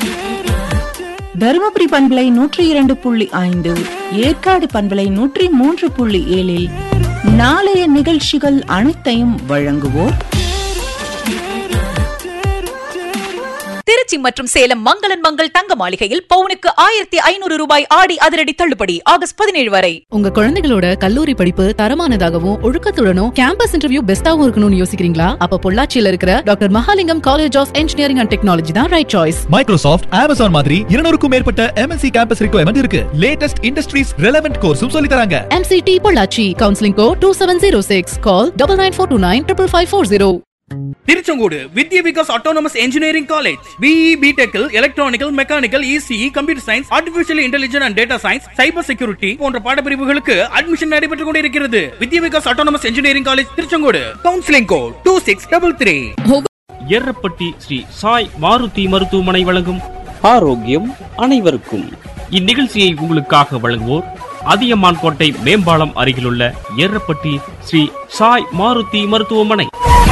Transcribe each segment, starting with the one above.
தருமபுரி பண்பலை நூற்றி இரண்டு புள்ளி ஐந்து ஏற்காடு பண்பலை நூற்றி மூன்று புள்ளி ஏழில் நாளைய நிகழ்ச்சிகள் அனைத்தையும் வழங்குவோர் திருச்சி மற்றும் சேலம் மங்களன் மங்கள் தங்க மாளிகையில் பவுனுக்கு ஆயிரத்தி ஐநூறு ரூபாய் ஆடி அதிரடி தள்ளுபடி ஆகஸ்ட் பதினேழு வரை உங்க குழந்தைகளோட கல்லூரி படிப்பு தரமானதாகவும் ஒழுக்கத்துடனும் கேம்பஸ் இன்டர்வியூ பெஸ்டாவும் இருக்கணும்னு யோசிக்கிறீங்களா அப்ப பொள்ளாச்சியில இருக்கிற doctor Mahalingam college of engineering and technology தான் ரைட் சாய்ஸ் மைக்ரோசாஃப்ட் அமேசான் மாதிரி இருநூறுக்கும் மேற்பட்ட எம்என்சி கேம்பஸ் ரிக்வயர்மெண்ட் இருக்கு லேட்டஸ்ட் இண்டஸ்ட்ரீஸ் ரெலவென்ட் கோர்ஸும் சொல்லி தராங்க MCT Pollachi counselling code two seven zero six call double nine four two nine triple five four zero Tiruchengode Vidya Vikas autonomous engineering college BE பிடெக்கில் electronical mechanical ECE computer science artificial intelligence and data science cyber security போன்ற பாடப்பிரிவுகளுக்கு admission நடைபெற்றுக் கொண்டிருக்கிறது Vidya Vikas autonomous engineering college Tiruchengode counselling code two six double three Errapatti Sri Sai Maruthi மருத்துவமனை வழங்கும் ஆரோக்கியம் அனைவருக்கும் இந்நிகழ்ச்சியை உங்களுக்காக வழங்குவோர் அதியமான் கோட்டை மேம்பாலம் அருகிலுள்ள எர்ரப்பட்டி ஸ்ரீ சாய் மாருதி மருத்துவமனை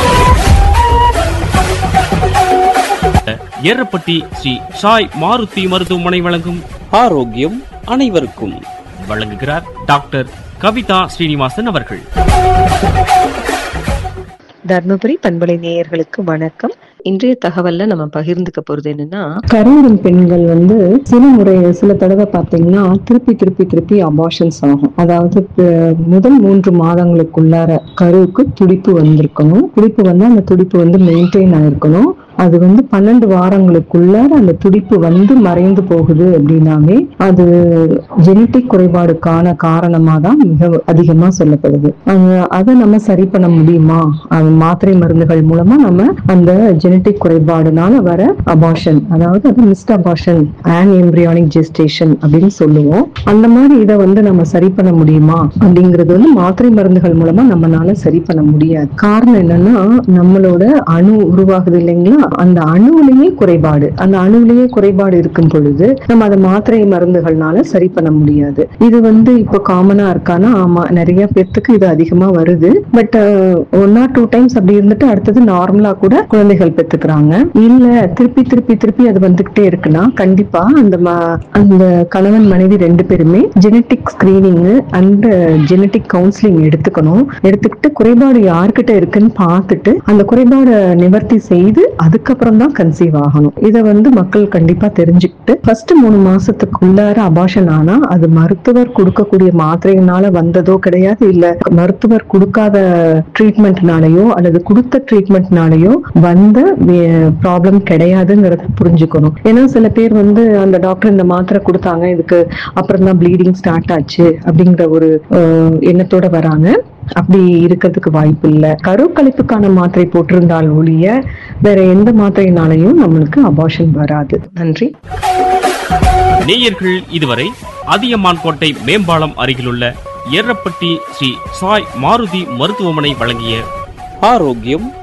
எர்ரப்பட்டி ஸ்ரீ சாய் மாருதி மருத்துவமனை வழங்கும் ஆரோக்கியம் அனைவருக்கும் வழங்குகிறார் டாக்டர் கவிதா ஸ்ரீனிவாசன் அவர்கள் தர்மபுரி பண்பலை நேயர்களுக்கு வணக்கம் இன்றைய தகவல்ல நம்ம பகிர்ந்துக்க போறது என்னன்னா கருவுறும் பெண்கள் வந்து சில முறை சில தடவை பாத்தீங்கன்னா திருப்பி திருப்பி திருப்பி அபார்ஷன்ஸ் ஆகும் அதாவது அஹ், முதல் மூன்று மாதங்களுக்குள்ளார கருவுக்கு துடிப்பு வந்திருக்கணும் துடிப்பு வந்து அந்த துடிப்பு வந்து மெயின்டைன் ஆயிருக்கணும் அது வந்து பன்னெண்டு வாரங்களுக்குள்ளார அந்த துடிப்பு வந்து மறைந்து போகுது அப்படின்னாவே அது ஜெனட்டிக் குறைபாடுக்கான காரணமா தான் மிக அதிகமா சொல்லப்படுது அஹ், அதை நம்ம சரி பண்ண முடியுமா அது மாத்திரை மருந்துகள் மூலமா நம்ம அந்த ஜெனட்டிக் குறைபாடுனால வர அபார்ஷன் அதாவது அது missed abortion and embryonic gestation அப்படின்னு சொல்லுவோம் அந்த மாதிரி இதை வந்து நம்ம சரி பண்ண முடியுமா அப்படிங்கிறது வந்து மாத்திரை மருந்துகள் மூலமா நம்மளால சரி பண்ண முடியாது காரணம் என்னன்னா நம்மளோட அணு உருவாகுது இல்லைங்களா அந்த அணுவிலேயே குறைபாடு அந்த அணுவிலேயே குறைபாடு இருக்கும் பொழுது நம்ம அதை மாத்திரை மருந்துகள்னால சரி பண்ண முடியாது இது வந்து இப்போ காமனா இருக்கானா ஆமா நிறைய பேர்த்துக்கு இது அதிகமா வருது but one or two times அப்படி இருந்துட்டு அடுத்தது நார்மலா கூட குழந்தைகள் பெத்துக்கிறாங்க இல்ல திருப்பி திருப்பி திருப்பி அது வந்துகிட்டே இருக்குன்னா கண்டிப்பா அந்த ம- அந்த கணவன் மனைவி ரெண்டு பேருமே genetic screening and genetic counselling எடுத்துக்கணும் எடுத்துக்கிட்டு குறைபாடு யார்கிட்ட இருக்குன்னு பார்த்துட்டு அந்த குறைபாடை நிவர்த்தி செய்து அதுக்கப்புறம் தான் கன்சீவ் ஆகணும் இதை வந்து மக்கள் கண்டிப்பா தெரிஞ்சுக்கிட்டு ஃபர்ஸ்ட் மூணு மாசத்துக்குள்ளார அபாஷன் ஆனா அது மருத்துவர் கொடுக்கக்கூடிய மாத்திரையினால வந்ததோ கிடையாது இல்ல மருத்துவர் கொடுக்காத ட்ரீட்மெண்ட்னாலயோ அல்லது கொடுத்த ட்ரீட்மெண்ட்னாலயோ வந்த ப்ராப்ளம் கிடையாதுங்கிறத புரிஞ்சுக்கணும் ஏன்னா சில பேர் வந்து அந்த டாக்டர் இந்த மாத்திரை கொடுத்தாங்க இதுக்கு அப்புறம் தான் ப்ளீடிங் ஸ்டார்ட் ஆச்சு அப்படிங்கிற ஒரு அஹ், எண்ணத்தோட வராங்க அப்படி இருக்கிறதுக்கு வாய்ப்பு இல்லை கருக்கலைப்புக்கான மாத்திரை போட்டிருந்தால் ஒழிய வேற எந்த மாத்திரையினாலையும் நம்மளுக்கு அபார்ஷன் வராது நன்றி நேயர்கள் இதுவரை அதியமான் கோட்டை மேம்பாலம் அருகிலுள்ள எர்ரப்பட்டி ஸ்ரீ சாய் மாருதி மருத்துவமனை வழங்கிய ஆரோக்கியம்